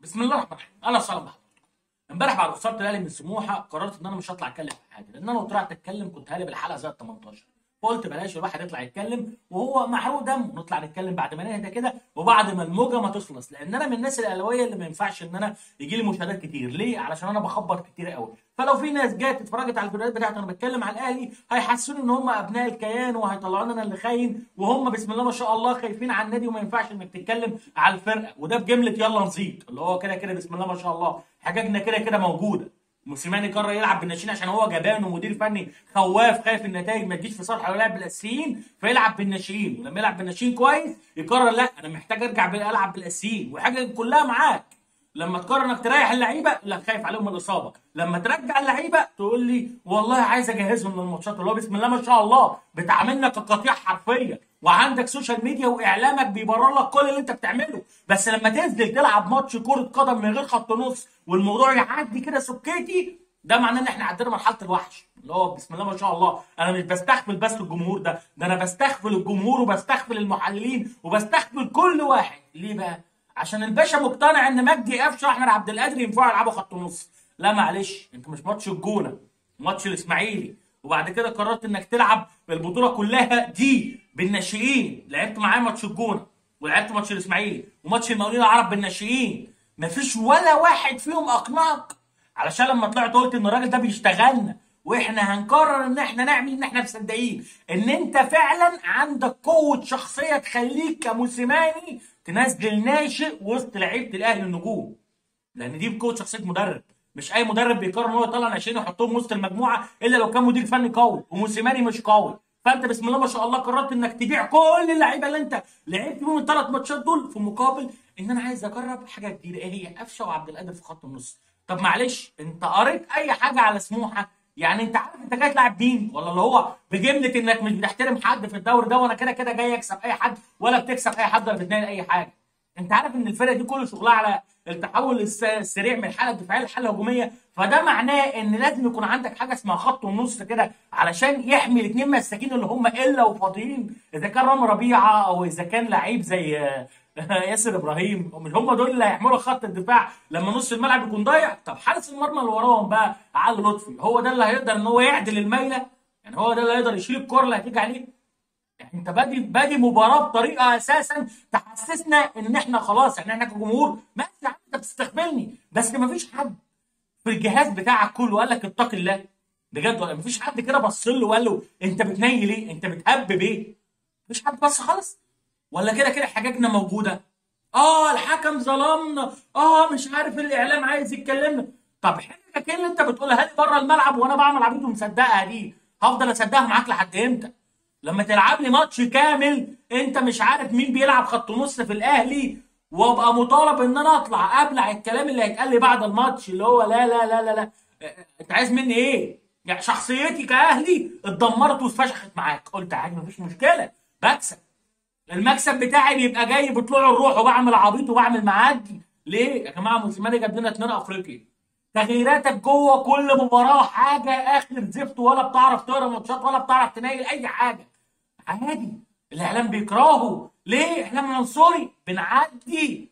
بسم الله الرحمن الرحيم اهلا وسهلا بحضرتك امبارح بعد خساره الاهلي من سموحه قررت ان انا مش هطلع اتكلم في حاجه لان انا لو طلعت اتكلم كنت هقلب الحلقه زي ال 18 فقلت بلاش الواحد يطلع يتكلم وهو محروق دمه نطلع نتكلم بعد ما نهدى كده وبعد ما الموجه ما تخلص لان انا من الناس الاهلاويه اللي ما ينفعش ان انا يجي لي مشاهدات كتير ليه علشان انا بخبط كتير قوي فلو في ناس جت اتفرجت على الفيديوهات بتاعتي انا بتكلم على الاهلي هيحسسوني ان هم ابناء الكيان وهيطلعوني انا اللي خاين وهم بسم الله ما شاء الله خايفين على النادي وما ينفعش انك تتكلم على الفرقه وده بجمله يلا نزيد اللي هو كده كده بسم الله ما شاء الله حاجاتنا كده كده موجوده موسيماني قرر يلعب بالناشئين عشان هو جبان ومدير فني خواف خايف النتائج ما تجيش في صالحه ويلعب بالاساسيين فيلعب بالناشئين ولما يلعب بالناشئين كويس يقرر لا انا محتاج ارجع العب بالاساسيين والحاجه كلها معاك لما تقرر انك تريح اللعيبه لا خايف عليهم من الاصابه لما ترجع اللعيبه تقول لي والله عايز اجهزهم للماتشات اللي هو بسم الله ما شاء الله بتعاملنا كقطيع حرفيا وعندك سوشيال ميديا واعلامك بيبرر لك كل اللي انت بتعمله بس لما تنزل تلعب ماتش كره قدم من غير خط نص والموضوع يعدي كده سكيتي ده معناه ان احنا عندنا مرحله الوحش اللي هو بسم الله ما شاء الله انا مش بستخفل بس الجمهور ده ده انا بستخفل الجمهور وبستخفل المحللين وبستخفل كل واحد ليه بقى عشان الباشا مقتنع ان مجدي قفشه واحمد عبد القادر ينفعوا يلعبوا خط نص لا معلش انت مش ماتش الجونه ماتش الاسماعيلي وبعد كده قررت انك تلعب البطوله كلها دي بالناشئين لعبت معايا ماتش الجونه ولعبت ماتش الاسماعيلي وماتش المقاولين العرب بالناشئين مفيش ولا واحد فيهم اقنعك علشان لما طلعت قلت ان الراجل ده بيشتغلنا واحنا هنقرر ان احنا نعمل ان احنا مصدقين ان انت فعلا عندك قوه شخصيه تخليك كموسيماني تنزل ناشئ وسط لعيبه الاهلي النجوم لان دي بقوه شخصيه مدرب مش اي مدرب بيقرر ان هو يطلع ناشئين يحطهم وسط المجموعه الا لو كان مدير فني قوي وموسيماني مش قوي فانت بسم الله ما شاء الله قررت انك تبيع كل اللعيبه اللي انت لعبت بيهم الثلاث ماتشات دول في مقابل ان انا عايز اجرب حاجه جديده ايه هي قفشه وعبد القادر في خط النص طب معلش انت قريت اي حاجه على سموحه يعني انت عارف انت جاي تلعب مين ولا اللي هو بجمله انك مش بتحترم حد في الدوري ده وانا كده كده جاي اكسب اي حد ولا بتكسب اي حد ولا بتنال اي حاجه انت عارف ان الفرقه دي كل شغلها على التحول السريع من الحاله الدفاعيه للحاله الهجوميه فده معناه ان لازم يكون عندك حاجه اسمها خط النص كده علشان يحمي الاثنين مساكين اللي هم الا وفاضيين اذا كان رامي ربيعه او اذا كان لعيب زي ياسر ابراهيم مش هم دول اللي هيحملوا خط الدفاع لما نص الملعب يكون ضايع طب حارس المرمى اللي وراهم بقى علي لطفي هو ده اللي هيقدر ان هو يعدل الميله يعني هو ده اللي هيقدر يشيل الكره اللي هتيجي عليه يعني انت بادي بادي مباراه بطريقه اساسا تحسسنا ان احنا خلاص يعني احنا كجمهور ماشي يا عم انت بتستقبلني بس ما فيش حد في الجهاز بتاعك كله قال لك اتق الله بجد ولا مفيش حد كده بص له وقال له انت بتنيل ايه؟ انت بتهبب ايه؟ مفيش حد بص خالص ولا كده كده حاجاتنا موجوده اه الحكم ظلمنا اه مش عارف الاعلام عايز يتكلمنا طب حاجه كده اللي انت بتقولها لي بره الملعب وانا بعمل عبيط ومصدقها دي هفضل اصدقها معاك لحد امتى لما تلعب لي ماتش كامل انت مش عارف مين بيلعب خط نص في الاهلي وابقى مطالب ان انا اطلع ابلع الكلام اللي هيتقال لي بعد الماتش اللي هو لا لا لا لا لا انت عايز مني ايه؟ يعني شخصيتي كاهلي اتدمرت واتفشخت معاك قلت عادي مفيش مشكله بكسب المكسب بتاعي بيبقى جاي بطلوع الروح وبعمل عبيط وبعمل معدي ليه يا جماعه موسيماني جاب لنا اتنين افريقيا تغييراتك جوه كل مباراه حاجه اخر زفت ولا بتعرف تقرا ماتشات ولا بتعرف تنايل اي حاجه عادي الاعلام بيكرهه ليه احنا منصوري بنعدي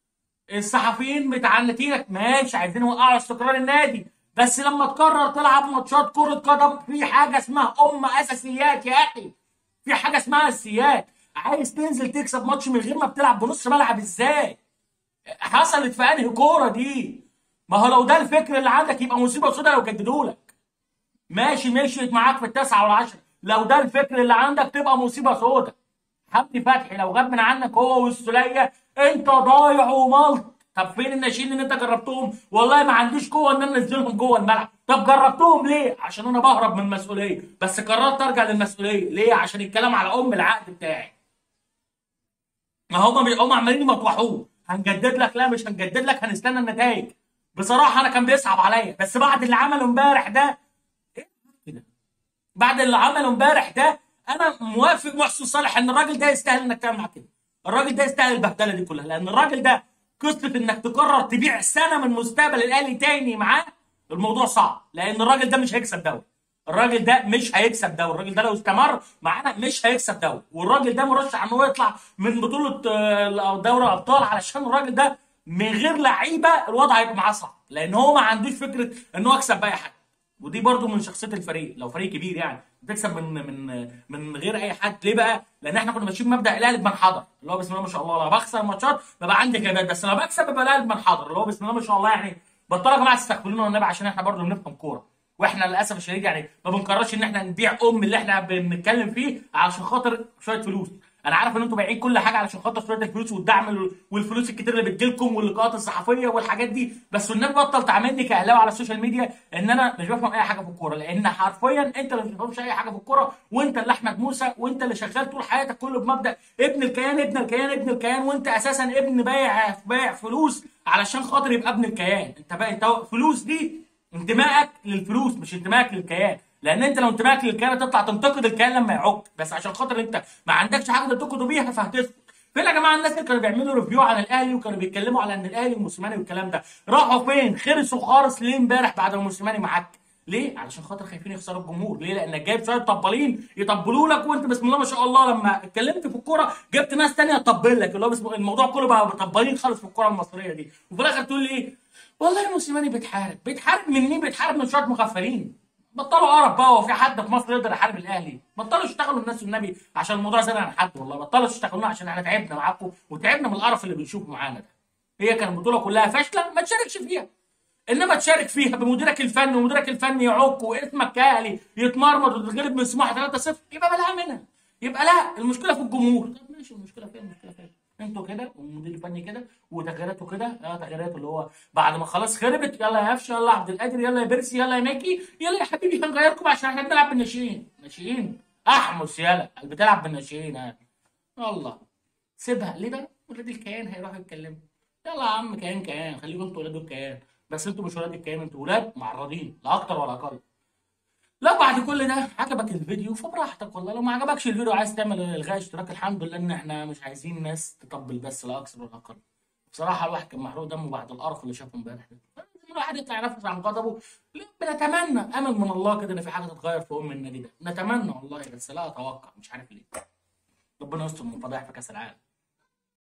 الصحفيين متعنتينك ماشي عايزين يوقعوا استقرار النادي بس لما تقرر تلعب ماتشات كره قدم في حاجه اسمها ام اساسيات يا اخي في حاجه اسمها اساسيات عايز تنزل تكسب ماتش من غير ما بتلعب بنص ملعب ازاي حصلت في انهي كوره دي ما هو لو ده الفكر اللي عندك يبقى مصيبه سوداء لو جددوا لك ماشي مشيت معاك في التسعه والعشره لو ده الفكر اللي عندك تبقى مصيبه سوداء حمدي فتحي لو غاب من عنك هو والسوليه انت ضايع وملط طب فين الناشئين اللي انت جربتهم والله ما عنديش قوه ان انا انزلهم جوه الملعب طب جربتهم ليه عشان انا بهرب من المسؤوليه بس قررت ارجع للمسؤوليه ليه عشان الكلام على ام العقد بتاعي ما هم هم عمالين يمطوحوه هنجدد لك لا مش هنجدد لك هنستنى النتائج بصراحه انا كان بيصعب عليا بس بعد اللي عمله امبارح ده ايه كده بعد اللي عمله امبارح ده انا موافق محسن صالح ان الراجل ده يستاهل انك تعمل معاه كده الراجل ده يستاهل البهدله دي كلها لان الراجل ده قصه انك تقرر تبيع سنه من مستقبل الاهلي تاني معاه الموضوع صعب لان الراجل ده مش هيكسب دوري الراجل ده مش هيكسب دوري الراجل ده لو استمر معانا مش هيكسب دوري والراجل ده مرشح ان هو يطلع من بطوله آه، دوري الابطال علشان الراجل ده من غير لعيبه الوضع هيبقى معاه صعب لان هو ما عندوش فكره ان هو يكسب باي حد ودي برضو من شخصيه الفريق لو فريق كبير يعني بتكسب من من من غير اي حد ليه بقى؟ لان احنا كنا ماشيين مبدا الاهلي بمن حضر اللي هو بسم الله ما شاء الله لو بخسر ماتشات ببقى عندي كبات بس لو بكسب ببقى الاهلي بمن حضر اللي هو بسم الله ما شاء الله يعني بطلوا يا جماعه تستقبلونا والنبي عشان احنا برضو بنفهم كوره واحنا للاسف الشديد يعني ما بنقررش ان احنا نبيع ام اللي احنا بنتكلم فيه علشان خاطر شويه فلوس انا عارف ان انتوا بايعين كل حاجه علشان خاطر شويه الفلوس والدعم والفلوس الكتير اللي بتجيلكم واللقاءات الصحفيه والحاجات دي بس والنبي بطل تعاملني كاهلاوي على السوشيال ميديا ان انا مش بفهم اي حاجه في الكوره لان حرفيا انت اللي مش بتفهمش اي حاجه في الكوره وانت اللي احمد موسى وانت اللي شغال طول حياتك كله بمبدا ابن الكيان ابن الكيان ابن الكيان وانت اساسا ابن بايع بايع فلوس علشان خاطر يبقى ابن الكيان انت بقى انت فلوس دي انتمائك للفلوس مش انتمائك للكيان لان انت لو انتمائك للكيان تطلع تنتقد الكيان لما يعك بس عشان خاطر انت ما عندكش حاجه تنتقده بيها فهتسكت فين يا جماعه الناس اللي كانوا بيعملوا ريفيو عن الاهلي وكانوا بيتكلموا على ان الاهلي وموسيماني والكلام ده راحوا فين خرسوا خالص ليه امبارح بعد ما موسيماني معاك ليه؟ علشان خاطر خايفين يخسروا الجمهور، ليه؟ لانك جايب شويه طبالين يطبلوا لك وانت بسم الله ما شاء الله لما اتكلمت في الكوره جبت ناس ثانيه تطبل لك اللي هو بسم الموضوع كله بقى طبالين خالص في الكوره المصريه دي، وفي الاخر تقول لي ايه؟ والله موسيماني بيتحارب، بيتحارب من مين؟ بيتحارب من شويه مغفلين. بطلوا قرف بقى هو في حد في مصر يقدر يحارب الاهلي بطلوا يشتغلوا الناس والنبي عشان الموضوع زاد عن حد والله بطلوا تشتغلونا عشان احنا تعبنا معاكم وتعبنا من القرف اللي بنشوفه معانا ده هي كانت البطوله كلها فاشله ما تشاركش فيها انما تشارك فيها بمديرك الفني ومديرك الفني يعك واسمك كاهلي يتمرمط وتتغلب من سموحه 3-0 يبقى بلاها منها يبقى لا المشكله في الجمهور طب ماشي المشكله فين المشكله فين انتوا كده والمدير الفني كده وتغييراته كده اه تغييراته اللي هو بعد ما خلاص خربت يلا يا هفشه يلا يا عبد القادر يلا يا بيرسي يلا يا ماكي يلا يا حبيبي هنغيركم عشان احنا بنلعب بالناشئين ناشئين احمس يلا بتلعب بالناشئين ها الله سيبها ليه ده ولاد الكيان هيروحوا يتكلموا يلا يا عم كيان كيان خليكم انتوا ولاد الكيان بس انتوا مش ولاد الكيان انتوا ولاد معرضين لا اكتر ولا اقل لو بعد كل ده عجبك الفيديو فبراحتك والله لو ما عجبكش الفيديو عايز تعمل الغاء اشتراك الحمد لله ان احنا مش عايزين ناس تطبل بس لا اكثر ولا اقل بصراحه الواحد كان محروق دمه بعد القرف اللي شافه امبارح ده الواحد يطلع ينفس عن غضبه بنتمنى امل من الله كده ان في حاجه تتغير في ام النادي ده نتمنى والله بس لا اتوقع مش عارف ليه ربنا يستر من فضايح في كاس العالم